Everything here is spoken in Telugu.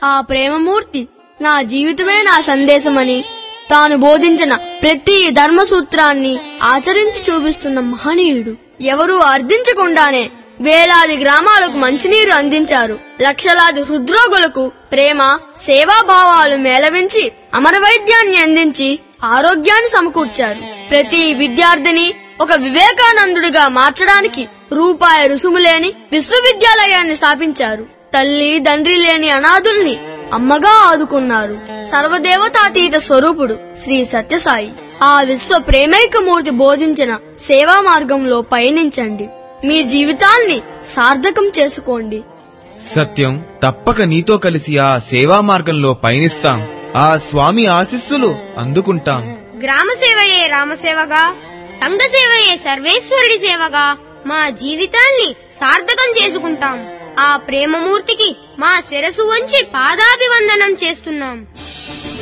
ఆ ప్రేమమూర్తి నా జీవితమే నా సందేశమని తాను బోధించిన ప్రతి ధర్మ సూత్రాన్ని ఆచరించి చూపిస్తున్న మహనీయుడు ఎవరూ అర్థించకుండానే వేలాది గ్రామాలకు మంచినీరు అందించారు లక్షలాది హృద్రోగులకు ప్రేమ సేవాభావాలు మేళవించి అమరవైద్యాన్ని అందించి ఆరోగ్యాన్ని సమకూర్చారు ప్రతి విద్యార్థిని ఒక వివేకానందుడిగా మార్చడానికి రూపాయి రుసుము లేని విశ్వవిద్యాలయాన్ని స్థాపించారు తల్లి తండ్రి లేని అనాథుల్ని అమ్మగా ఆదుకున్నారు సర్వదేవతాతీత స్వరూపుడు శ్రీ సత్యసాయి ఆ విశ్వ ప్రేమైకమూర్తి బోధించిన సేవా మార్గంలో పయనించండి మీ జీవితాల్ని సార్థకం చేసుకోండి సత్యం తప్పక నీతో కలిసి ఆ సేవా మార్గంలో పయనిస్తాం ఆ స్వామి ఆశీస్సులు అందుకుంటాం గ్రామ సేవయే రామసేవగా సంఘ సేవయే సర్వేశ్వరుడి సేవగా మా జీవితాల్ని సార్థకం చేసుకుంటాం ఆ ప్రేమమూర్తికి మా శిరసు వంచి పాదాభివందనం చేస్తున్నాం